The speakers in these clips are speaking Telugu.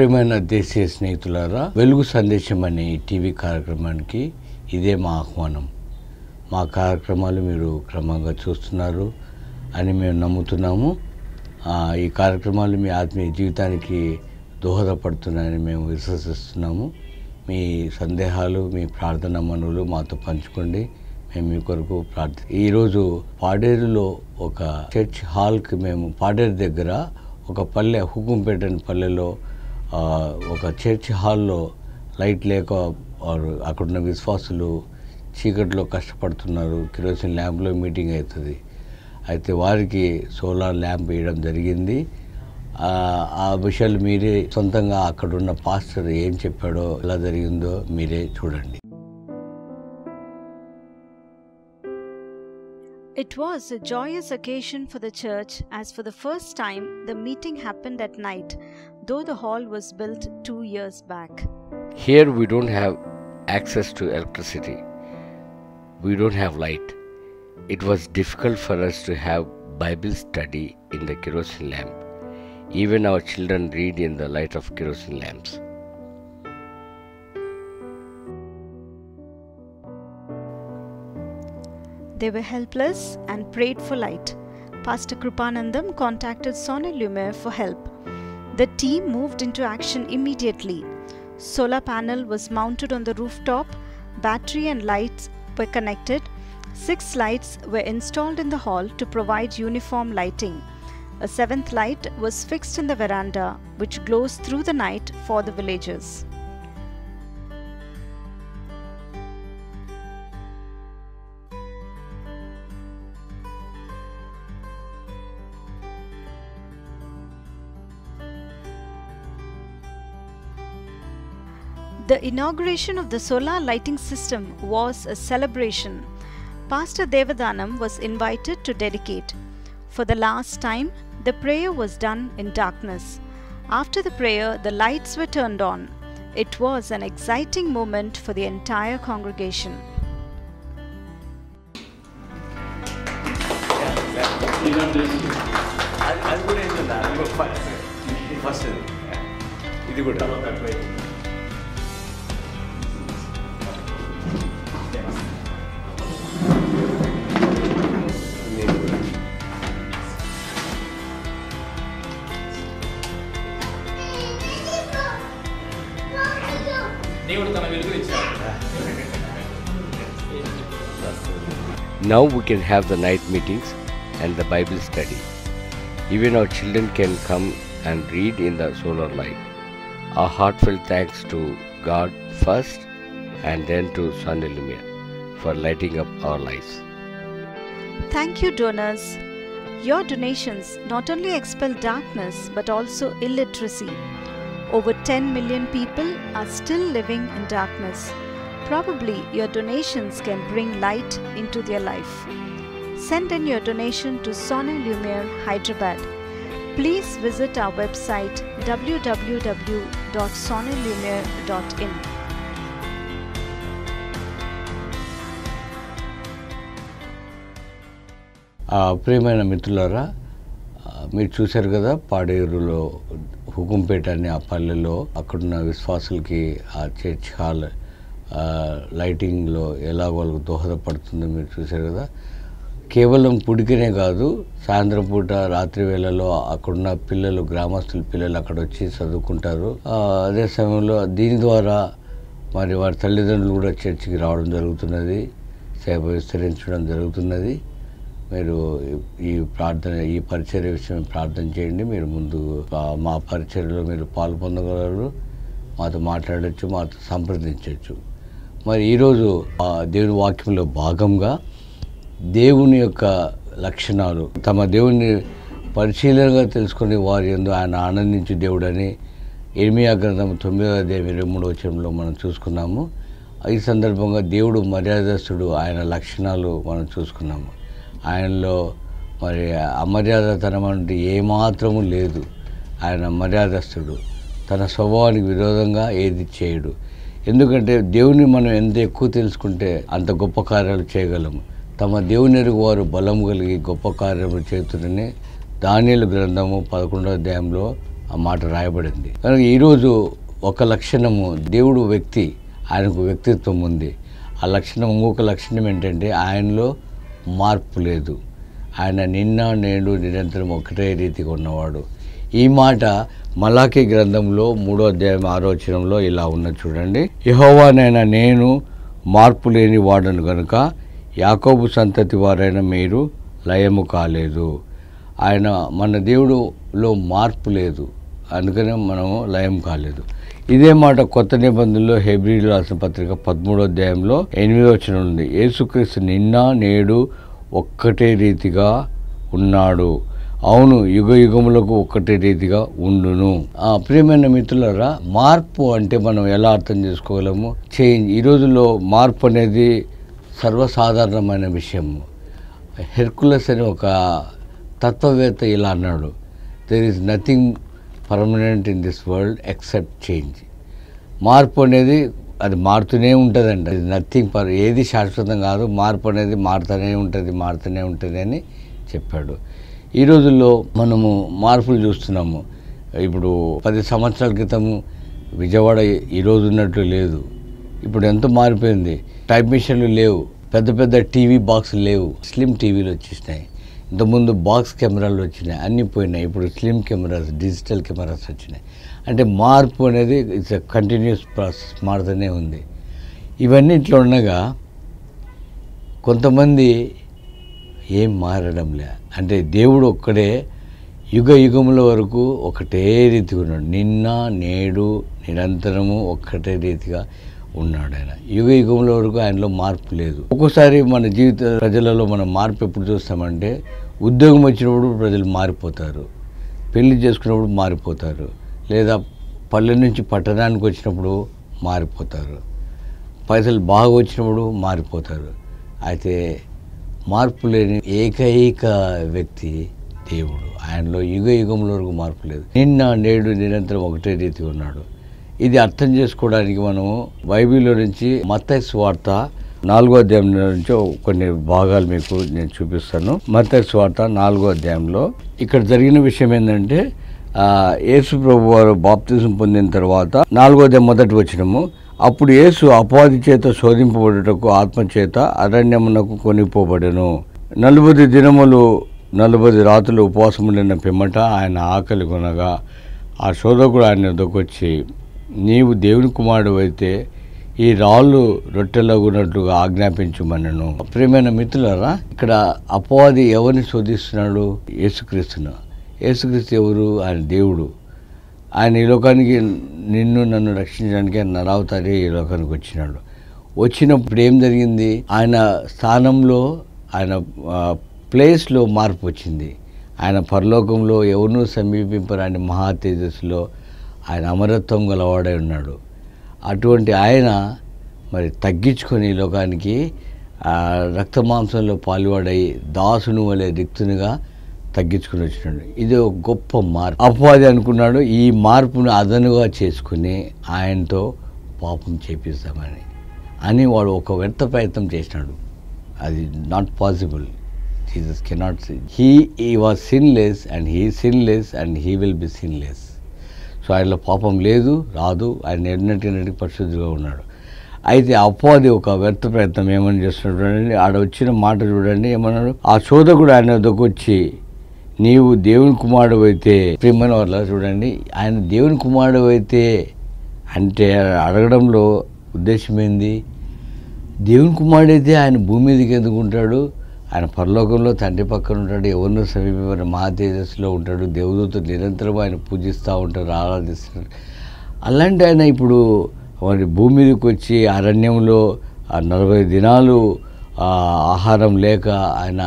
ప్రియమైన దేశీయ స్నేహితులారా వెలుగు సందేశం అనే ఈ టీవీ కార్యక్రమానికి ఇదే మా ఆహ్వానం మా కార్యక్రమాలు మీరు క్రమంగా చూస్తున్నారు అని మేము నమ్ముతున్నాము ఆ, ఈ కార్యక్రమాలు మీ ఆత్మీయ జీవితానికి దోహదపడుతున్నాయని మేము విశ్వసిస్తున్నాము మీ సందేహాలు మీ ప్రార్థన మనులు మాతో పంచుకోండి మేము మీ కొరకు ప్రార్థన ఈరోజు పాడేరులో ఒక చర్చ్ హాల్కి మేము పాడేరు దగ్గర ఒక పల్లె హుకుంపేట అనే పల్లెలో ఆ, ఒక చర్చ్ హాల్లో లైట్ లేక వారు అక్కడున్న విశ్వాసులు చీకట్లో కష్టపడుతున్నారు కిరోసిన్ ల్యాంప్లో మీటింగ్ అవుతుంది అయితే వారికి సోలార్ ల్యాంప్ వేయడం జరిగింది ఆ, ఆ విషయాలు మీరే సొంతంగా అక్కడున్న పాస్టర్ ఏం చెప్పాడో ఎలా జరిగిందో మీరే చూడండి It was a joyous occasion for the church as for the first time the meeting happened at night, though the hall was built two years back. Here we don't have access to electricity. We don't have light. It was difficult for us to have Bible study in the kerosene lamp. Even our children read in the light of kerosene lamps. They were helpless and prayed for light. Pastor Krupanandam contacted Sona Lumiere for help. The team moved into action immediately. Solar panel was mounted on the rooftop, battery and lights were connected. Six lights were installed in the hall to provide uniform lighting. A seventh light was fixed in the veranda, which glows through the night for the villagers. The inauguration of the solar lighting system was a celebration. Pastor Devadanam was invited to dedicate. For the last time, the prayer was done in darkness. After the prayer, the lights were turned on. It was an exciting moment for the entire congregation. అది అది కూడా ఏంటంటే అది కూడా ఫస్ట్ ఫస్ట్ అది ఇది కూడా నేను కూడా. దేవుడు తన వెలుగు ఇచ్చాడు Now we can have the night meetings and the Bible study. Even our children can come and read in the solar light. Our heartfelt thanks to God first and then to Sun Lumiere for lighting up our lives. Thank you, donors. Your donations not only expel darkness but also illiteracy. Over 10 million people are still living in darkness. Probably your donations can bring light into their life. Send in your donation to Sona Lumiere, Hyderabad. Please visit our website www.sonalumiere.in. ఆ, ప్రియమైన మిత్రులారా ఆ, మీరు చూశారు కదా పాడేరులో హుకుంపేట అనే ఆ పల్లెలో అక్కడున్న విశ్వాసులకి ఆ చర్చ్ హాల్ ఆ, లైటింగ్లో ఎలా వాళ్ళకు దోహదపడుతుందో మీరు చూశారు కదా కేవలం పుడికినే కాదు సాయంత్రం పూట రాత్రి వేళలో అక్కడున్న పిల్లలు గ్రామస్తుల పిల్లలు అక్కడ వచ్చి చదువుకుంటారు ఆ, అదే సమయంలో దీని ద్వారా మరి వారి తల్లిదండ్రులు కూడా చర్చికి రావడం జరుగుతున్నది సేవ విస్తరించడం జరుగుతున్నది మీరు ఈ ప్రార్థన ఈ పరిచర్య విషయం ప్రార్థన చేయండి మీరు ముందు ఆ, మా పరిచర్యలో మీరు పాలు పొందగలరు మాతో మాట్లాడచ్చు మాతో సంప్రదించవచ్చు మరి ఈరోజు ఆ దేవుని వాక్యంలో భాగంగా దేవుని యొక్క లక్షణాలు తమ దేవుని పరిశీలనగా తెలుసుకుని వారి ఎందు ఆయన ఆనందించు దేవుడని ఇర్మియా గ్రంథం తొమ్మిదవ అధ్యాయం ఇరవై మూడవ వచనంలో మనం చూసుకున్నాము ఈ సందర్భంగా దేవుడు మర్యాదస్తుడు ఆయన లక్షణాలు మనం చూసుకున్నాము ఆయనలో మరి అమర్యాదతనం అంటే ఏమాత్రము లేదు ఆయన మర్యాదస్తుడు తన స్వభావానికి విరోధంగా ఏది చేయడు ఎందుకంటే దేవుని మనం ఎంత ఎక్కువ తెలుసుకుంటే అంత గొప్ప కార్యాలు చేయగలము తమ దేవుని ఎరుగు వారు బలము కలిగి గొప్ప కార్యములు చేతుడని దానియలు గ్రంథము పదకొండవ అధ్యాయంలో ఆ మాట రాయబడింది కనుక ఈరోజు ఒక లక్షణము దేవుడు వ్యక్తి ఆయనకు వ్యక్తిత్వం ఉంది ఆ లక్షణం ఇంకొక లక్షణం ఏంటంటే ఆయనలో మార్పు లేదు ఆయన నిన్న నేడు నిరంతరం ఒకటే రీతిగా ఉన్నవాడు ఈ మాట మలాఖీ గ్రంథంలో మూడో అధ్యాయం ఆరోచనంలో ఇలా ఉన్నది చూడండి యహోవానైనా నేను మార్పు లేని వాడను గనుక యాకోబు సంతతి వారైన మీరు లయము కాలేదు ఆయన మన దేవుడులో మార్పు లేదు అందుకనే మనము లయం కాలేదు ఇదే మాట కొత్త నిబంధనలో హెబ్రిల్ రాసిన పత్రిక పదమూడో అధ్యాయంలో ఎనిమిదో వచ్చిన ఉంది యేసుక్రీస్తు నిన్న నేడు ఒక్కటే రీతిగా ఉన్నాడు అవును యుగ యుగములకు ఒక్కటే రీతిగా ఉండును ఆ, ప్రియమైన మిత్రులారా మార్పు అంటే మనం ఎలా అర్థం చేసుకోగలము చేంజ్ ఈ రోజుల్లో మార్పు అనేది సర్వసాధారణమైన విషయము హెర్కులస్ అని ఒక తత్వవేత్త ఇలా అన్నాడు there is nothing permanent in this world except change మార్పు అనేది అది మారుతూనే ఉంటుందండి అది నథింగ్ పర్ ఏది శాశ్వతం కాదు మార్పు అనేది మారుతూనే ఉంటుంది మారుతూనే ఉంటుంది అని చెప్పాడు ఈ రోజుల్లో మనము మార్పులు చూస్తున్నాము ఇప్పుడు పది సంవత్సరాల క్రితము విజయవాడ ఈ రోజు ఉన్నట్లు లేదు ఇప్పుడు ఎంతో మారిపోయింది టైప్ మిషన్లు లేవు పెద్ద పెద్ద టీవీ బాక్సులు లేవు స్లిమ్ టీవీలు వచ్చేసినాయి ఇంతకుముందు బాక్స్ కెమెరాలు వచ్చినాయి అన్నీ పోయినాయి ఇప్పుడు స్లిమ్ కెమెరాస్ డిజిటల్ కెమెరాస్ వచ్చినాయి అంటే మార్పు అనేది ఇట్స్ ఎ కంటిన్యూస్ ప్రాసెస్ మారుతూనే ఉంది ఇవన్నీ ఇట్లా ఉండగా కొంతమంది ఏం మారడంలే అంటే దేవుడు ఒక్కడే యుగ యుగముల వరకు ఒకటే రీతిగా ఉన్నాడు నిన్న నేడు నిరంతరము ఒక్కటే రీతిగా ఉన్నాడు ఆయన యుగ యుగముల వరకు ఆయనలో మార్పు లేదు ఒక్కోసారి మన జీవిత ప్రజలలో మనం మార్పు ఎప్పుడు చూస్తామంటే ఉద్యోగం వచ్చినప్పుడు ప్రజలు మారిపోతారు పెళ్లి చేసుకున్నప్పుడు మారిపోతారు లేదా పల్లె నుంచి పట్టణానికి వచ్చినప్పుడు మారిపోతారు పైసలు బాగా వచ్చినప్పుడు మారిపోతారు అయితే మార్పు లేని ఏకైక వ్యక్తి దేవుడు ఆయనలో యుగ యుగముల వరకు మార్పు లేదు నిన్న నేడు నిరంతరం ఒకటే రీతి ఉన్నాడు ఇది అర్థం చేసుకోవడానికి మనము బైబిల్లో నుంచి మత్తయి స్వార్త నాలుగో అధ్యాయం నుంచి కొన్ని భాగాలు మీకు నేను చూపిస్తాను మత్తయి స్వార్త నాలుగో అధ్యాయంలో ఇక్కడ జరిగిన విషయం ఏంటంటే ఆ, యేసు ప్రభు వారు బాప్తిజం పొందిన తర్వాత నాలుగో అధ్యాయం మొదటి వచ్చినము అప్పుడు యేసు అపవాది చేత శోధింపబడుటకు ఆత్మ చేత అరణ్యమునకు కొనిపోబడెను నలుబది దినములు నలుబది రాత్రులు ఉపవాసం ఉండిన పిమ్మట ఆయన ఆకలి కొనగా ఆ శోధకుడు ఆయన వద్దకొచ్చి నీవు దేవుని కుమారుడు అయితే ఈ రాళ్ళు రొట్టెలగునట్లుగా ఆజ్ఞాపించమనను ప్రియమైన మిత్రులారా ఇక్కడ అపవాది ఎవరిని శోధిస్తున్నాడు యేసుక్రీస్తును యేసుక్రీస్తు ఎవరు ఆయన దేవుడు ఆయన ఈ లోకానికి నిన్ను నన్ను రక్షించడానికి ఆయన నరావతారి ఈ లోకానికి వచ్చినాడు వచ్చినప్పుడు ఏం జరిగింది ఆయన స్థానంలో ఆయన ఆ, ప్లేస్లో మార్పు వచ్చింది ఆయన పరలోకంలో ఎవరినూ సమీపింపరాని మహా తేజస్సులో ఆయన అమరత్వం గలవాడై ఉన్నాడు అటువంటి ఆయన మరి తగ్గించుకొని ఈ లోకానికి ఆ, రక్తమాంసంలో పాల్వాడై దాసుని వలె రిక్తునిగా తగ్గించుకుని వచ్చినాడు ఇది ఒక గొప్ప మార్పు అపవాది అనుకున్నాడు ఈ మార్పును అదనుగా చేసుకుని ఆయనతో పాపం చేపిస్తామని అని వాడు ఒక వ్యర్థ ప్రయత్నం చేసినాడు అది not possible Jesus cannot he ఈ was sinless and he sinless and he will be sinless so ఆయనలో పాపం లేదు రాదు ఆయన ఎన్నటికి పరిశుద్ధిగా ఉన్నాడు అయితే అపవాది ఒక వ్యర్థ ప్రయత్నం ఏమని చేస్తున్నాడు చూడండి ఆడ వచ్చిన మాట చూడండి ఏమన్నాడు ఆ శోధకుడు ఆయన వద్దకు వచ్చి నీవు దేవుని కుమారుడు అయితే ప్రియమైన వాళ్ళ చూడండి ఆయన దేవుని కుమారుడు అయితే అంటే అడగడంలో ఉద్దేశం ఏంది దేవుని కుమారుడైతే ఆయన భూమి మీదకి ఎందుకు ఉంటాడు ఆయన పరలోకంలో తండ్రి పక్కన ఉంటాడు ఎవరినో సమీపమైన మహా తేజస్సులో ఉంటాడు దేవదూత నిరంతరం ఆయన పూజిస్తూ ఉంటారు ఆరాధిస్తారు అలాంటి ఆయన ఇప్పుడు మరి భూమి మీదకి వచ్చి అరణ్యంలో ఆ నలభై దినాలు ఆ ఆహారం లేక ఆయన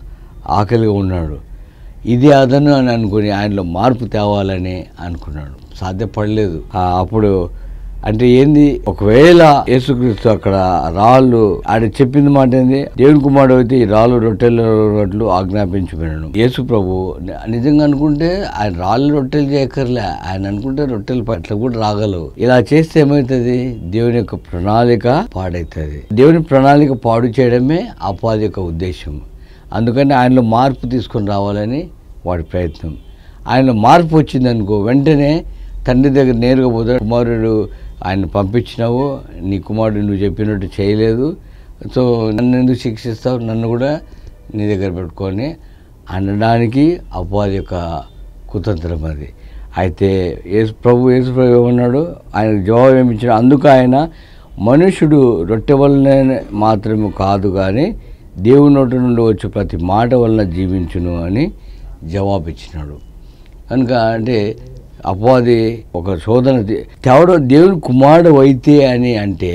ఆకలిగా ఉన్నాడు ఇది అదను అని అనుకుని ఆయనలో మార్పు తేవాలని అనుకున్నాడు సాధ్యపడలేదు ఆ, అప్పుడు అంటే ఏంది ఒకవేళ యేసుక్రీస్తు అక్కడ రాళ్ళు ఆడ చెప్పింది మాట ఏంది దేవుని కుమారుడు అయితే ఈ రాళ్ళు రొట్టెల రొట్టెలు ఆజ్ఞాపించుకున్నాడు యేసు ప్రభు ని- నిజంగా అనుకుంటే ఆయన రాళ్ళు రొట్టెలు చేయక్కర్లే ఆయన అనుకుంటే రొట్టెలు పట్ల కూడా రాగలవు ఇలా చేస్తే ఏమవుతుంది దేవుని యొక్క ప్రణాళిక పాడవుతుంది దేవుని ప్రణాళిక పాడు చేయడమే అపాధి యొక్క ఉద్దేశం అందుకని ఆయనలో మార్పు తీసుకొని రావాలని వాడి ప్రయత్నం ఆయన మార్పు వచ్చింది అనుకో వెంటనే తండ్రి దగ్గర నేరుగా పోతాడు కుమారుడు ఆయన పంపించినావు నీ కుమారుడు నువ్వు చెప్పినట్టు చేయలేదు సో నన్ను ఎందుకు శిక్షిస్తావు నన్ను కూడా నీ దగ్గర పెట్టుకొని అనడానికి అపవాది యొక్క కుతంత్రం అది అయితే యేసు ప్రభు యేసు ప్రభు ఏమన్నాడు ఆయన జవాబు ఏమి ఇచ్చాడు అందుకు ఆయన మనుషుడు రొట్టె వలన మాత్రమే కాదు కానీ దేవుని నోటి నుండి వచ్చే ప్రతి మాట వలన జీవించును అని జవాబు ఇచ్చినాడు కనుక అంటే అపవాది ఒక శోధన తే- తేవడం దేవుని కుమారుడు అయితే అని అంటే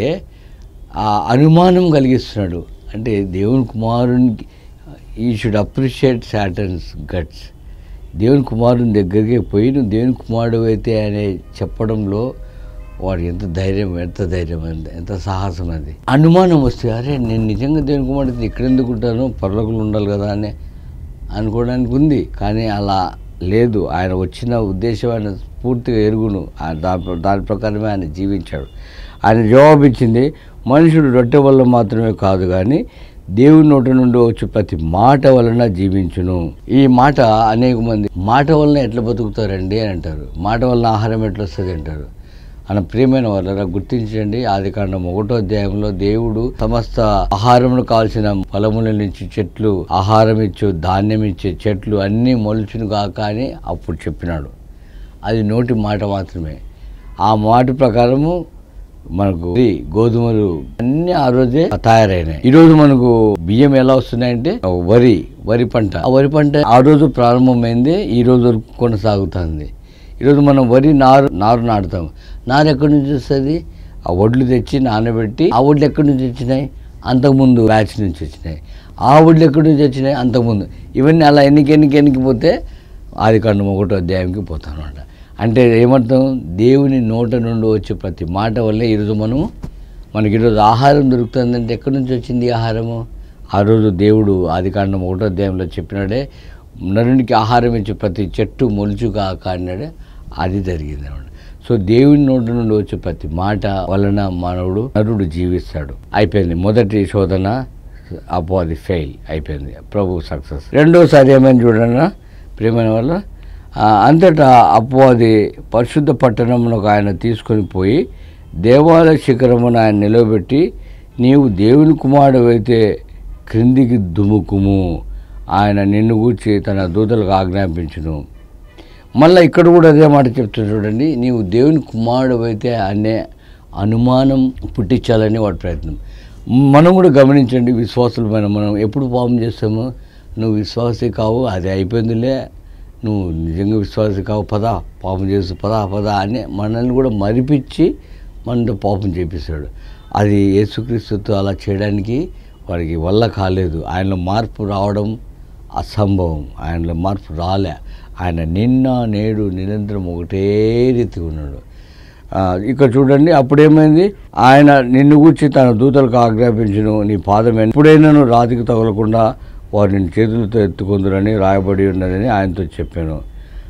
ఆ అనుమానం కలిగిస్తున్నాడు అంటే దేవుని కుమారునికి ఈ షుడ్ అప్రిషియేట్ సాటన్స్ గట్స్ దేవుని కుమారుని దగ్గరికి పోయి నువ్వు దేవుని కుమారుడు అయితే అని చెప్పడంలో వాడు ఎంత ధైర్యం ఎంత ధైర్యం ఎంత ఎంత సాహసం అది అనుమానం వస్తే అరే నేను నిజంగా దేవుని కుమారుడు అయితే ఇక్కడ ఎందుకు ఉంటాను పర్లోకులు ఉండాలి కదా అని అనుకోవడానికి ఉంది కానీ అలా లేదు ఆయన వచ్చిన ఉద్దేశం ఆయన పూర్తిగా ఎరుగును ఆ దాని ప్ర- దాని ప్రకారమే ఆయన జీవించాడు ఆయన జవాబు ఇచ్చింది మనుషుడు రొట్టె వల్ల మాత్రమే కాదు కానీ దేవుని నోటి నుండి వచ్చి ప్రతి మాట వలన జీవించును ఈ మాట అనేక మంది మాట వలన ఎట్లా బతుకుతారండి అని అంటారు మాట వలన ఆహారం ఎట్లా వస్తుంది అంటారు మన ప్రియమైన వాళ్ళరా గుర్తించండి ఆది కాండం ఒకటో అధ్యాయంలో దేవుడు సమస్త ఆహారమును కావాల్సిన ఫలముల నుంచి చెట్లు ఆహారం ఇచ్చు ధాన్యం ఇచ్చే చెట్లు అన్నీ మొలుచును కాక అని అప్పుడు చెప్పినాడు అది నోటి మాట మాత్రమే ఆ మాట ప్రకారము మనకు వరి, గోధుమలు అన్ని ఆ రోజే తయారైనాయి ఈ రోజు మనకు బియ్యం ఎలా వస్తున్నాయంటే వరి వరి పంట ఆ వరి పంట ఆ రోజు ప్రారంభమైంది ఈ రోజు వరకు కొనసాగుతుంది ఈరోజు మనం వరి నారు నారు నాటుతాం నారు ఎక్కడి నుంచి వస్తుంది ఆ వడ్లు తెచ్చి నానబెట్టి ఆ వడ్లు ఎక్కడి నుంచి వచ్చినాయి అంతకుముందు బ్యాచ్ నుంచి వచ్చినాయి ఆ వడ్లు ఎక్కడి నుంచి వచ్చినాయి అంతకుముందు ఇవన్నీ అలా ఎన్నికి ఎన్నికి ఎన్నికి పోతే ఆది కాండం ఒకటో అధ్యాయంకి పోతాం అనమాట అంటే ఏమర్థం దేవుని నోట నుండి వచ్చే ప్రతి మాట వల్లే ఈరోజు మనము మనకి ఈరోజు ఆహారం దొరుకుతుందంటే ఎక్కడి నుంచి వచ్చింది ఈ ఆహారము ఆ రోజు దేవుడు ఆది కాండం ఒకటో అధ్యాయంలో చెప్పినాడే నరునికి ఆహారం ఇచ్చే ప్రతి చెట్టు మొలుచు కాక అన్నాడే అది జరిగింది అనమాట సో దేవుని నోటి నుండి వచ్చే ప్రతి మాట వలన మానవుడు నరుడు జీవిస్తాడు అయిపోయింది మొదటి శోధన అపవాది ఫెయిల్ అయిపోయింది ప్రభు సక్సెస్ రెండోసారి ఏమైంది చూడన్నా ప్రియమైన వల్ల ఆ, అంతటా అపవాది పరిశుద్ధ పట్టణమునకు ఆయన తీసుకొని పోయి దేవాలయ శిఖరమును ఆయన నిలబెట్టి నీవు దేవుని కుమారుడు అయితే క్రిందికి దుముకుము ఆయన నిన్ను గూర్చి తన దూతలకు ఆజ్ఞాపించును మళ్ళీ ఇక్కడ కూడా అదే మాట చెప్తాడు చూడండి నీవు దేవుని కుమారుడు అయితే అనే అనుమానం పుట్టించాలని వాడి ప్రయత్నం మనం కూడా గమనించండి విశ్వాసులమైన మనం ఎప్పుడు పాపం చేస్తాము నువ్వు విశ్వాసి కావు అది అయిపోయిందిలే నువ్వు నిజంగా విశ్వాసి కావు పదా పాపం చేస్తూ పదా పదా అని మనల్ని కూడా మరిపించి మనతో పాపం చేపిస్తాడు అది యేసుక్రీస్తుతో అలా చేయడానికి వాడికి వల్ల కాలేదు ఆయనలో మార్పు రావడం అసంభవం ఆయనలో మార్పు రాలే ఆయన నిన్న నేడు నిరంతరం ఒకటే రీతి ఉన్నాడు ఆ, ఇక్కడ చూడండి అప్పుడేమైంది ఆయన నిన్ను గూర్చి తన దూతలకు ఆజ్ఞాపించును నీ పాదం ఎప్పుడైనాను రాతికి తగలకుండా వారు నిన్ను చేతులతో ఎత్తుకుందరని రాయబడి ఉన్నదని ఆయనతో చెప్పాను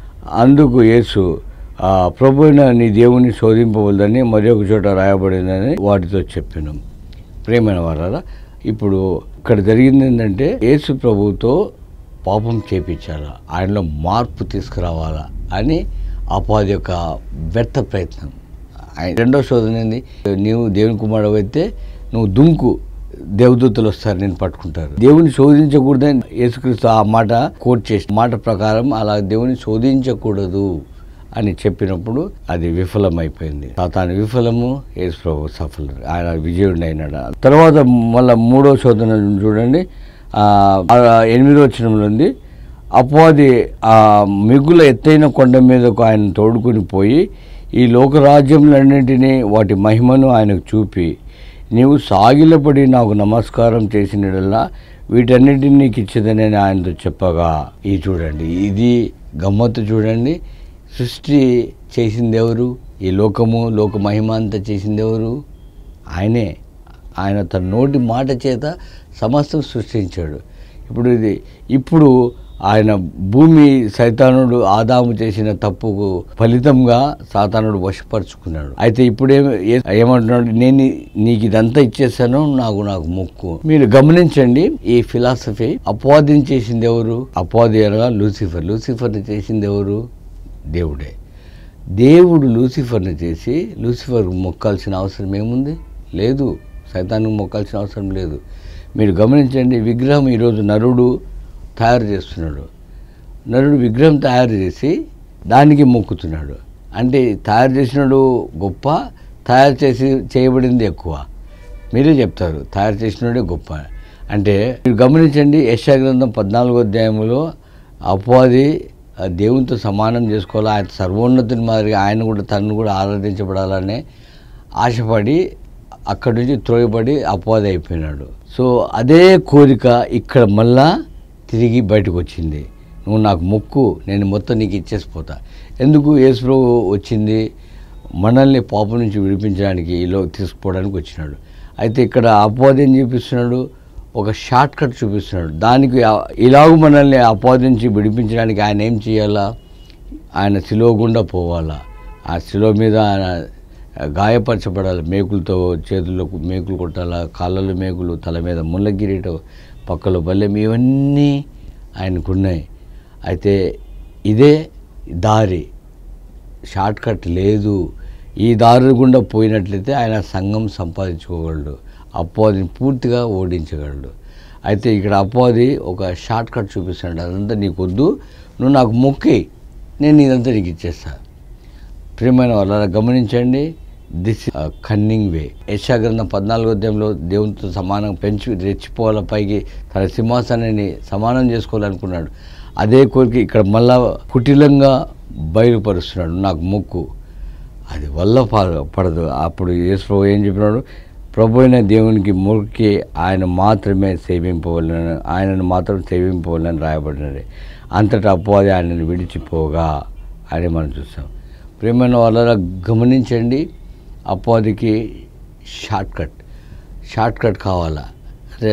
అందుకు యేసు ఆ, ప్రభు అయిన నీ దేవుని శోధింపవద్దని మరి ఒక చోట రాయబడిందని వాటితో చెప్పాను ప్రేమైన వారారా ఇప్పుడు ఇక్కడ జరిగింది ఏంటంటే యేసు ప్రభువుతో పాపం చేపించాలా ఆయనలో మార్పు తీసుకురావాలా అని అపాది యొక్క వ్యర్థ ప్రయత్నం ఆయన రెండో శోధన ఏంది నీవు దేవుని కుమారుడు అయితే నువ్వు దుంకు దేవదూతలు వస్తారు నేను పట్టుకుంటారు దేవుని శోధించకూడదని యేసుక్రీస్తు ఆ మాట కోట్ చేసి మాట ప్రకారం అలా దేవుని శోధించకూడదు అని చెప్పినప్పుడు అది విఫలమైపోయింది తాను విఫలము యేసు ప్రభు సఫలం ఆయన విజయుడు అయినాడు తర్వాత మళ్ళీ మూడో శోధన చూడండి ఆ, ఆ ఎనిమిదో వచనంలో ఉంది అపవాది ఆ మిగుల ఎత్తైన కొండ మీదకు ఆయన తోడుకుని పోయి ఈ లోకరాజ్యములన్నింటినీ వాటి మహిమను ఆయనకు చూపి నీవు సాగిలపడి నాకు నమస్కారం చేసినడల్లా వీటన్నిటిని నీకు ఇచ్చేదని నేను ఆయనతో చెప్పగా ఇది చూడండి ఇది గమ్మత్తు చూడండి సృష్టి చేసింది ఎవరు ఈ లోకము లోక మహిమ అంతా చేసింది ఎవరు ఆయనే ఆయన తన నోటి మాట చేత సమస్తం సృష్టించాడు ఇప్పుడు ఇది ఇప్పుడు ఆయన భూమి సైతానుడు ఆదాము చేసిన తప్పుకు ఫలితంగా సాతానుడు వశపరుచుకున్నాడు అయితే ఇప్పుడు ఏమ- ఏమంటున్నాడు నేను నీకు ఇదంతా ఇచ్చేసాను నాకు నాకు మొక్కు మీరు గమనించండి ఈ ఫిలాసఫీ అపవాదిని చేసింది ఎవరు అపవాది అనగా లూసిఫర్ లూసిఫర్ని చేసింది ఎవరు దేవుడే దేవుడు లూసిఫర్ని చేసి లూసిఫర్ మొక్కాల్సిన అవసరం ఏముంది లేదు సైతానికి మొక్కాల్సిన అవసరం లేదు మీరు గమనించండి విగ్రహం ఈరోజు నరుడు తయారు చేస్తున్నాడు నరుడు విగ్రహం తయారు చేసి దానికి మొక్కుతున్నాడు అంటే తయారు చేసినాడు గొప్ప తయారు చేసి చేయబడింది ఎక్కువ మీరే చెప్తారు తయారు చేసినోడే గొప్ప అంటే మీరు గమనించండి యశా గ్రంథం పద్నాలుగో అధ్యాయంలో అపవాది ఆ దేవునితో సమానం చేసుకోవాలి ఆయన సర్వోన్నతుని మాదిరిగా ఆయన కూడా తనను కూడా ఆరాధించబడాలనే ఆశపడి అక్కడి నుంచి త్రోయబడి అపవాది అయిపోయినాడు సో అదే కోరిక ఇక్కడ మళ్ళా తిరిగి బయటకు వచ్చింది నువ్వు నాకు మొక్కు నేను మొత్తం నీకు ఇచ్చేసిపోతా ఎందుకు యేసుప్రభు వచ్చింది మనల్ని పాపం నుంచి విడిపించడానికి ఈలో తీసుకుపోవడానికి వచ్చినాడు అయితే ఇక్కడ అపవాది ఏం చూపిస్తున్నాడు ఒక షార్ట్ కట్ చూపిస్తున్నాడు దానికి ఆ- ఇలాగ మనల్ని అపవాది నుంచి విడిపించడానికి ఆయన ఏం చేయాలా ఆయన శిలువ గుండా పోవాలా ఆ శిలువ మీద ఆయన గాయపరచబడాలి మేకులతో చేతులకు మేకులు కొట్టాలా కాళ్ళలో మేకులు తల మీద ముళ్ళ కిరీటం పక్కలో బల్లెం ఇవన్నీ ఆయనకున్నాయి అయితే ఇదే దారి షార్ట్ కట్ లేదు ఈ దారి గుండా పోయినట్లయితే ఆయన సంఘం సంపాదించుకోగలడు అపవాదిని పూర్తిగా ఓడించగలడు అయితే ఇక్కడ అపవాది ఒక షార్ట్ కట్ చూపిస్తాడు అదంతా నీకు వద్దు నువ్వు నాకు మొక్కి నేను ఇదంతా నీకు ఇచ్చేస్తా ప్రియమైన వాళ్ళ గమనించండి దిస్ కన్నింగ్ వే యశాగ్రంథం పద్నాలుగో అధ్యాయంలో దేవునితో సమానం పెంచి రెచ్చిపోవాల పైకి తన సింహాసనాన్ని సమానం చేసుకోవాలనుకున్నాడు అదే కోరిక ఇక్కడ మళ్ళా కుటిలంగా బయలుపరుస్తున్నాడు నాకు మొక్కు అది వల్ల ప- పడదు అప్పుడు యేసు ఏం చెప్పినాడు ప్రభు అయిన దేవునికి మొక్కి ఆయన మాత్రమే సేవింపవలని ఆయనను మాత్రం సేవింపవాలని రాయబడినది అంతటా అపవాది ఆయనను విడిచిపోగా అని మనం చూస్తాం ప్రేమైన వాళ్ళ గమనించండి అపవాదికి షార్ట్ కట్ షార్ట్ కట్ కావాలా అంటే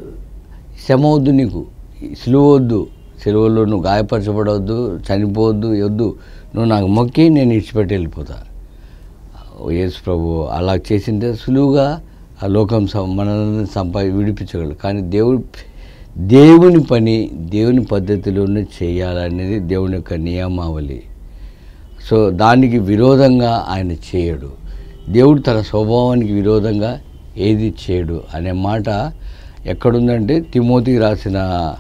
శ్రమ వద్దు నీకు సిలువ వద్దు సిలువలో నువ్వు గాయపరచబడవద్దు చనిపోవద్దు వద్దు నువ్వు నాకు మొక్కి నేను ఇచ్చిపెట్టి వెళ్ళిపోతా యేసు ప్రభు అలా చేసిందే సులువుగా ఆ లోకం సం- మనల్ని సంపా విడిపించగలడు కానీ దేవుడు దేవుని పని దేవుని పద్ధతిలోనే చేయాలనేది దేవుని యొక్క నియమావళి సో దానికి విరోధంగా ఆయన చేయడు దేవుడు తన స్వభావానికి విరోధంగా ఏది చేయడు అనే మాట ఎక్కడుందంటే తిమోతికి రాసిన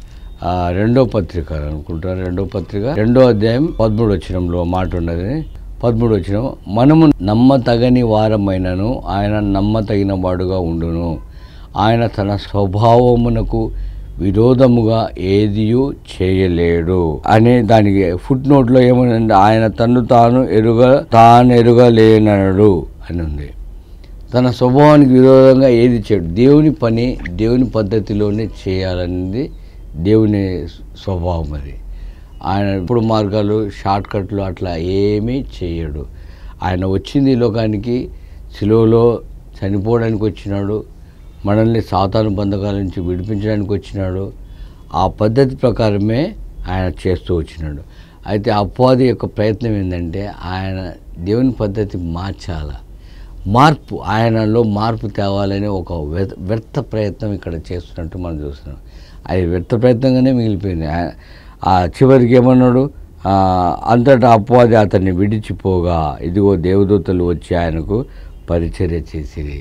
ఆ, రెండో పత్రిక అనుకుంటారు రెండో పత్రిక రెండో అధ్యాయం పదమూడు వచ్చినంలో మాట ఉన్నది పదమూడు వచ్చిన మనము నమ్మతగని వారమైనను ఆయన నమ్మతగిన వాడుగా ఉండును ఆయన తన స్వభావమునకు విరోధముగా ఏదియు చేయలేడు అనే దానికి ఫుట్ నోట్లో ఏమనంటే ఆయన తను తాను ఎరుగ తాను ఎరుగలేనడు అని ఉంది తన స్వభావానికి విరోధంగా ఏది చేయడు దేవుని పని దేవుని పద్ధతిలోనే చేయాలనేది దేవుని స్వభావం అది ఆయన ఇప్పుడు మార్గాలు షార్ట్ కట్లు అట్లా ఏమీ చేయడు ఆయన వచ్చింది ఈ లోకానికి శిలువలో చనిపోవడానికి వచ్చినాడు మనల్ని సాతాను బంధకాల నుంచి విడిపించడానికి వచ్చినాడు ఆ పద్ధతి ప్రకారమే ఆయన చేస్తూ వచ్చినాడు అయితే అపవాది యొక్క ప్రయత్నం ఏంటంటే ఆయన దేవుని పద్ధతి మార్చాల మార్పు ఆయనలో మార్పు తేవాలని ఒక వ్యర్థ వ్యర్థ ప్రయత్నం ఇక్కడ చేస్తున్నట్టు మనం చూస్తున్నాం అది వ్యర్థ ప్రయత్నంగానే మిగిలిపోయింది ఆ- ఆ చివరికి ఏమన్నాడు ఆ, అంతటా అపవాది అతన్ని విడిచిపోగా ఇదిగో దేవదూతలు వచ్చి ఆయనకు పరిచర్య చేసిరి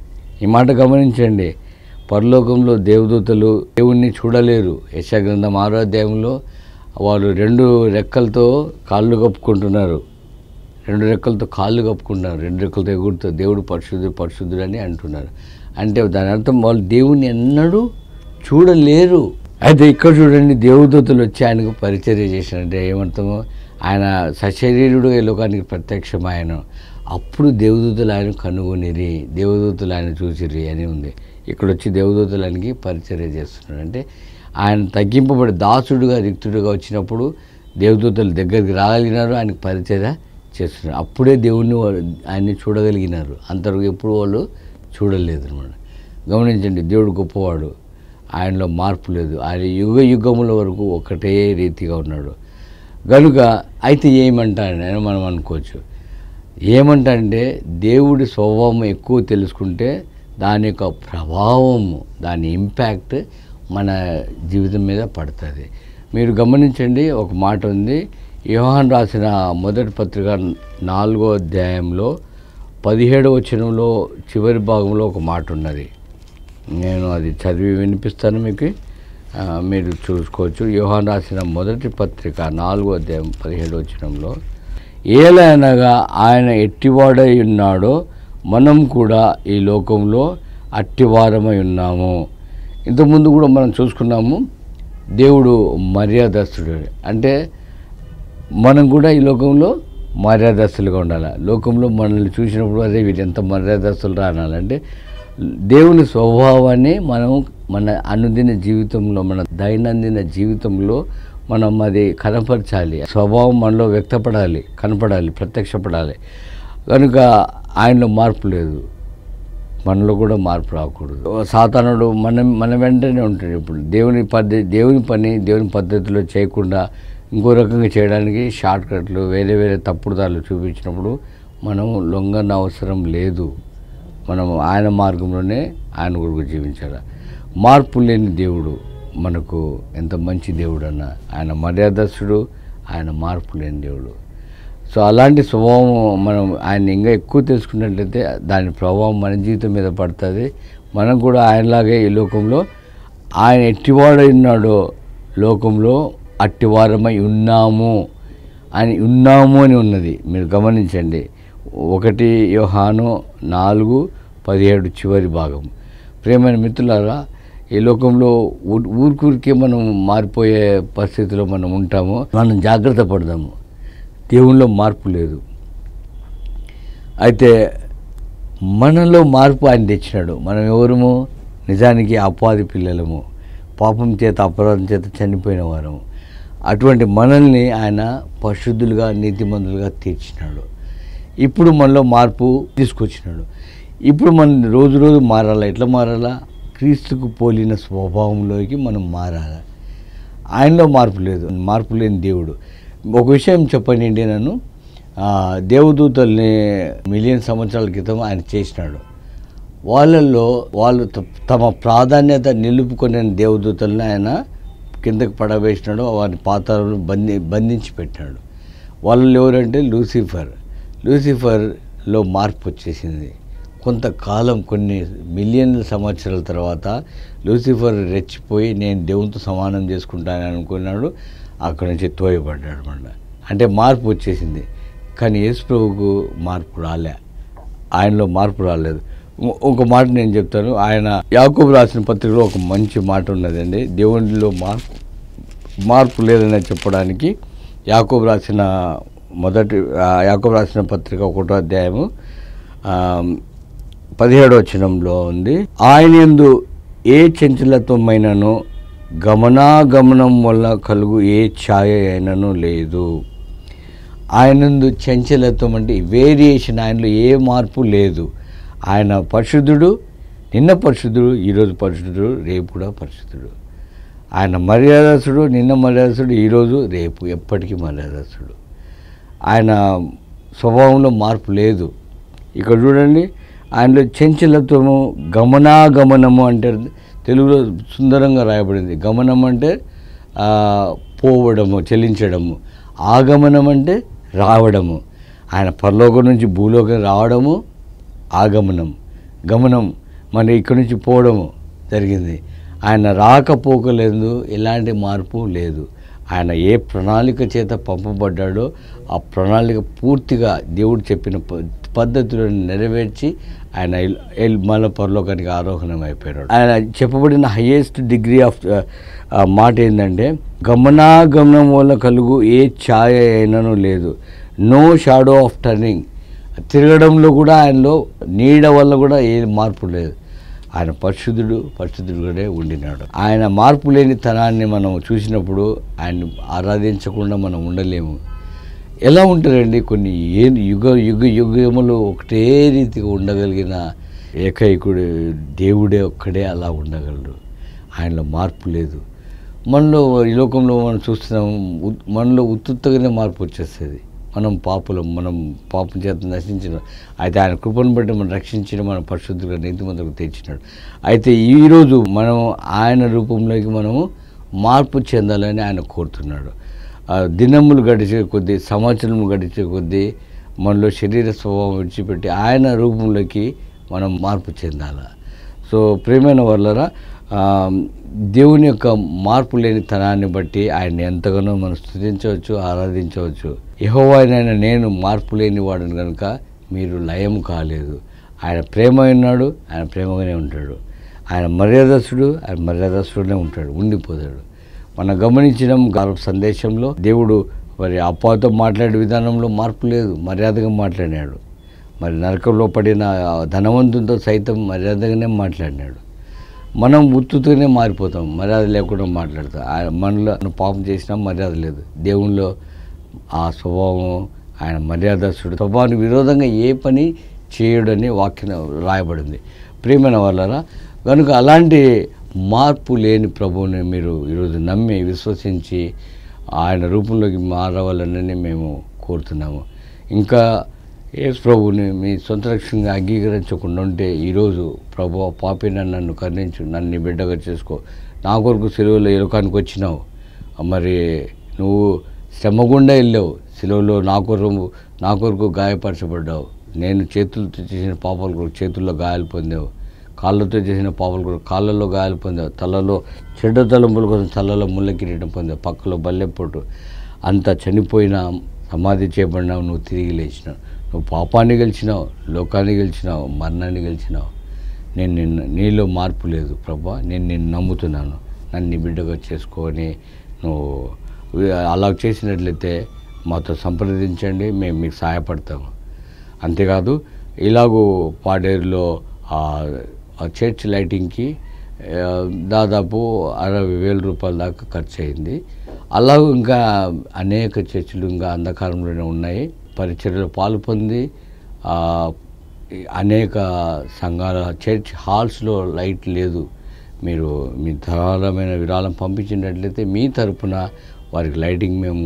ఈ మాట గమనించండి పరలోకంలో దేవదూతలు దేవుణ్ణి చూడలేరు యశాగ్రంథం ఆరో అధ్యాయంలో వాళ్ళు రెండు రెక్కలతో కాళ్ళు కప్పుకుంటున్నారు రెండు రెక్కలతో కాళ్ళు కప్పుకుంటున్నారు రెండు రెక్కలతో ఎగురుతూ దేవుడు పరిశుద్ధుడు పరిశుద్ధుడు అని అంటున్నారు అంటే దాని అర్థం వాళ్ళు దేవుని ఎన్నడూ చూడలేరు అయితే ఇక్కడ చూడండి దేవదూతలు వచ్చి ఆయనకు పరిచర్య చేసినంటే ఏమర్థమో ఆయన సశరీరుడు ఈ లోకానికి ప్రత్యక్షమాయను అప్పుడు దేవదూతలు ఆయన కనుగొనిరి దేవదూతలు ఆయన చూసిరి అని ఉంది ఇక్కడ వచ్చి దేవదూతలు ఆయనకి పరిచర్య చేస్తున్నాడు అంటే ఆయన తగ్గింపబడి దాసుడుగా రిక్తుడుగా వచ్చినప్పుడు దేవదూతలు దగ్గరికి రాగలిగినారు ఆయనకు పరిచర్య చేస్తున్నారు అప్పుడే దేవుణ్ణి వాళ్ళు- ఆయన్ని చూడగలిగినారు అంతవరకు ఎప్పుడు వాళ్ళు చూడలేదు అనమాట గమనించండి దేవుడు గొప్పవాడు ఆయనలో మార్పు లేదు ఆయన యుగ యుగముల వరకు ఒకటే రీతిగా ఉన్నాడు కనుక అయితే ఏమంటాడని మనం అనుకోవచ్చు ఏమంటాడంటే దేవుడి స్వభావం ఎక్కువ తెలుసుకుంటే దాని యొక్క ప్రభావము దాని ఇంపాక్ట్ మన జీవితం మీద పడుతుంది మీరు గమనించండి ఒక మాట ఉంది యోహాన్ రాసిన మొదటి పత్రిక నాలుగో అధ్యాయంలో పదిహేడవ వచనంలో చివరి భాగంలో ఒక మాట ఉన్నది నేను అది చదివి వినిపిస్తాను మీకు ఆ, మీరు చూసుకోవచ్చు యోహాన్ రాసిన మొదటి పత్రిక నాలుగో అధ్యాయం పదిహేడు వచనంలో ఏలైనగా ఆయన ఎట్టివాడై ఉన్నాడో మనం కూడా ఈ లోకంలో అట్టివారమై ఉన్నాము ఇంతకుముందు కూడా మనం చూసుకున్నాము దేవుడు మర్యాదస్తుడు అంటే మనం కూడా ఈ లోకంలో మర్యాదస్తులుగా ఉండాలి లోకంలో మనల్ని చూసినప్పుడు అదే వీరు ఎంత మర్యాదస్తులు రా అనాలంటే దేవుని స్వభావాన్ని మనం మన అనుదిన జీవితంలో మన దైనందిన జీవితంలో మనం అది కనపరచాలి స్వభావం మనలో వ్యక్తపడాలి కనపడాలి ప్రత్యక్షపడాలి కనుక ఆయనలో మార్పు లేదు మనలో కూడా మార్పు రాకూడదు సాతానుడు మన మన వెంటనే ఉంటాడు ఇప్పుడు దేవుని పద్ధతి దేవుని పని దేవుని పద్ధతిలో చేయకుండా ఇంకో రకంగా చేయడానికి షార్ట్ కట్లు వేరే వేరే తప్పుడు దారులు చూపించినప్పుడు మనం లొంగన అవసరం లేదు మనం ఆయన మార్గంలోనే ఆయన కొరకు జీవించాలి మార్పు లేని దేవుడు మనకు ఎంత మంచి దేవుడు అన్న ఆయన మర్యాదస్తుడు ఆయన మార్పు లేని దేవుడు సో అలాంటి స్వభావం మనం ఆయన ఇంకా ఎక్కువ తెలుసుకున్నట్లయితే దాని ప్రభావం మన జీవితం మీద పడుతుంది మనం కూడా ఆయనలాగే ఈ లోకంలో ఆయన ఎట్టివాడై ఉన్నాడో లోకంలో అట్టివారమై ఉన్నాము అని ఉన్నాము అని ఉన్నది మీరు గమనించండి ఒకటి యోహాను నాలుగు పదిహేడు చివరి భాగం ప్రేమైన మిత్రులారా ఈ లోకంలో ఊ- ఊరికూరికే మనం మారిపోయే పరిస్థితిలో మనం ఉంటాము మనం జాగ్రత్త పడదాము దేవునిలో మార్పు లేదు అయితే మనలో మార్పు ఆయన తెచ్చినాడు మనం ఎవరము నిజానికి అపాది పిల్లలము పాపం చేత అపరాధం చేత చనిపోయిన వారము అటువంటి మనల్ని ఆయన పరిశుద్ధులుగా నీతిమంతులుగా తీర్చినాడు ఇప్పుడు మనలో మార్పు తీసుకొచ్చినాడు ఇప్పుడు మనం రోజు రోజు మారాలా ఎట్లా మారాలా క్రీస్తుకు పోలిన స్వభావంలోకి మనం మారాలి ఆయనలో మార్పు లేదు మార్పు లేని దేవుడు ఒక విషయం చెప్పండి నన్ను ఆ, దేవదూతల్ని మిలియన్ సంవత్సరాల క్రితం ఆయన చేసినాడు వాళ్ళల్లో వాళ్ళు త- తమ ప్రాధాన్యత నిలుపుకునే దేవదూతల్ని ఆయన కిందకి పడవేసినాడు వారి పాత్రలను బంధి బంధించి పెట్టాడు వాళ్ళు ఎవరంటే లూసిఫర్ లూసిఫర్లో మార్పు వచ్చేసింది కొంతకాలం కొన్ని మిలియన్ల సంవత్సరాల తర్వాత లూసిఫర్ రెచ్చిపోయి నేను దేవునితో సమానం చేసుకుంటానని అనుకున్నాడు అక్కడి నుంచి తోయబడ్డాడు అనమాట అంటే మార్పు వచ్చేసింది కానీ యేసు ప్రభువుకు మార్పు రాలే ఆయనలో మార్పు రాలేదు ఇంకో- ఒక మాట నేను చెప్తాను ఆయన యాకోబు రాసిన పత్రికలో ఒక మంచి మాట ఉన్నదండి దేవునిలో మార్పు మార్పు లేదని చెప్పడానికి యాకోబు రాసిన మొదటి ఆ, యాకోబు రాసిన పత్రిక ఒకటో అధ్యాయము ఆ, పదిహేడో వచనంలో ఉంది ఆయన యందు ఏ చంచలత్వమైనను గమనాగమనం వల్ల కలుగు ఏ ఛాయ అయినను లేదు ఆయనందు చంచలత్వం అంటే వేరియేషన్ ఆయనలో ఏ మార్పు లేదు ఆయన పరిశుద్ధుడు నిన్న పరిశుద్ధుడు ఈరోజు పరిశుద్ధుడు రేపు కూడా పరిశుద్ధుడు ఆయన మర్యాదస్తుడు నిన్న మర్యాదస్తుడు ఈరోజు రేపు ఎప్పటికీ మర్యాదస్తుడు ఆయన స్వభావంలో మార్పు లేదు ఇక్కడ చూడండి ఆయనలో చంచలత్వము గమనాగమనము అంటే తెలుగులో సుందరంగా రాయబడింది గమనం అంటే ఆ, పోవడము చెల్లించడము ఆగమనం అంటే రావడము ఆయన పరలోకం నుంచి భూలోకం రావడము ఆగమనం గమనం మరి ఇక్కడి నుంచి పోవడము జరిగింది ఆయన రాకపోకలేదు ఎలాంటి మార్పు లేదు ఆయన ఏ ప్రణాళిక చేత పంపబడ్డాడో ఆ ప్రణాళిక పూర్తిగా దేవుడు చెప్పిన ప- పద్ధతులను నెరవేర్చి ఆయన ఎల్- ఎల్- మళ్ళీ పరలోకానికి ఆరోహణం అయిపోయాడు ఆయన చెప్పబడిన హయ్యెస్ట్ డిగ్రీ ఆఫ్ మాట ఏంటంటే గమనాగమనం వల్ల కలుగు ఏ ఛాయ అయినను లేదు నో షాడో ఆఫ్ టర్నింగ్ తిరగడంలో కూడా ఆయనలో నీడ వల్ల కూడా ఏ మార్పు లేదు ఆయన పరిశుద్ధుడు పరిశుద్ధుడుగానే ఉండినాడు ఆయన మార్పు లేని తనాన్ని మనం చూసినప్పుడు ఆయన ఆరాధించకుండా మనం ఉండలేము ఎలా ఉంటారండి కొన్ని ఏ యుగ యుగ యుగములు ఒకటే రీతిగా ఉండగలిగిన ఏకైకుడు దేవుడే ఒక్కడే అలా ఉండగలడు ఆయనలో మార్పు లేదు మనలో ఈ లోకంలో మనం చూస్తున్నాం ఉత్- మనలో ఉత్తుత్తగానే మార్పు వచ్చేస్తుంది మనం పాపులం మనం పాపం చేత నశించిన అయితే ఆయన కృపను బట్టి మనం రక్షించిన మన పరిశుద్ధులుగా నీతిమంతులకు తెచ్చినాడు అయితే ఈరోజు మనం ఆయన రూపంలోకి మనము మార్పు చెందాలని ఆయన కోరుతున్నాడు ఆ దినములు గడిచే కొద్దీ సంవత్సరములు గడిచే కొద్దీ మనలో శరీర స్వభావం విడిచిపెట్టి ఆయన రూపంలోకి మనం మార్పు చెందాలి సో ప్రేమైన వాళ్ళరా ఆ, దేవుని యొక్క మార్పు లేని తనాన్ని బట్టి ఆయన ఎంతగానో మనం స్థుతించవచ్చు ఆరాధించవచ్చు యహోవానైనా నేను మార్పు లేని వాడిని కనుక మీరు లయం కాలేదు ఆయన ప్రేమ ఉన్నాడు ఆయన ప్రేమగానే ఉంటాడు ఆయన మర్యాదస్తుడు ఆయన మర్యాదస్తుడునే ఉంటాడు ఉండిపోతాడు మనం గమనించిన గర్భ సందేశంలో దేవుడు మరి అప్పాతో మాట్లాడే విధానంలో మార్పు లేదు మర్యాదగా మాట్లాడాడు మరి నరకంలో పడిన ఆ ధనవంతునితో సైతం మర్యాదగానే మాట్లాడినాడు మనం ఉత్తుతూనే మారిపోతాం మర్యాద లేకుండా మాట్లాడతాం ఆయన మనలో మనం పాపం చేసినా మర్యాద లేదు దేవునిలో ఆ స్వభావం ఆయన మర్యాదస్తుడు స్వభావానికి విరోధంగా ఏ పని చేయడని వాక్యం రాయబడింది ప్రియమైన వాళ్ళరా కనుక అలాంటి మార్పు లేని ప్రభువుని మీరు ఈరోజు నమ్మి విశ్వసించి ఆయన రూపంలోకి మారవాలని మేము కోరుతున్నాము ఇంకా యేసు ప్రభువుని మీ సొంత రక్షణగా అంగీకరించకుండా ఉంటే ఈరోజు ప్రభు పాపిన నన్ను కరుణించు నన్ను నీ బిడ్డగా చేసుకో నా కొరకు సెలవులో ఎలుకానికి వచ్చినావు మరి నువ్వు శ్రమ గుండా వెళ్ళావు సెలవులో నా కొరకు నా కొరకు గాయపరచబడ్డావు నేను చేతులతో చేసిన పాపాల కొరకు చేతుల్లో గాయాలు పొందావు కాళ్ళతో చేసిన పాపల కొరకు కాళ్ళలో గాయాలు పొందావు తలలో చెడ్డ తలంపుల కోసం తలలో ముళ్ళ కిరీటం పొందావు పక్కలో బల్లెపొట్టు అంత చనిపోయిన సమాధి చేయబడినావు నువ్వు తిరిగి లేచినావు నువ్వు పాపాన్ని గెలిచినావు లోకాన్ని గెలిచినావు మరణాన్ని గెలిచినావు నేను నిన్ను నీలో మార్పు లేదు ప్రభా నేను నిన్ను నమ్ముతున్నాను నన్ను నీ బిడ్డగా చేసుకొని నువ్వు అలా చేసినట్లయితే మాతో సంప్రదించండి మేము మీకు సహాయపడతాము అంతేకాదు ఇలాగూ పాడేరులో ఆ ఆ చర్చ్ లైటింగ్కి ఆ, దాదాపు అరవై వేల రూపాయల దాకా ఖర్చు అయింది అలా ఇంకా అనేక చర్చిలు ఇంకా అంధకారంలోనే ఉన్నాయి పరిచర్యలో పాలు పొంది ఆ, ఈ అనేక సంఘాల చర్చ్ హాల్స్లో లైట్ లేదు మీరు మీ ధారాళమైన విరాళం పంపించినట్లయితే మీ తరపున వారికి లైటింగ్ మేము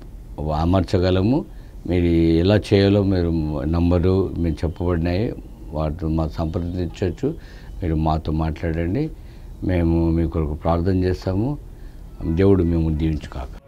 అమర్చగలము మీరు ఎలా చేయాలో మీరు నంబరు మీరు చెప్పబడినాయి వాటిని మా సంప్రదించవచ్చు మీరు మాతో మాట్లాడండి మేము మీ కొరకు ప్రార్థన చేస్తాము దేవుడు మేము దీవించుకాక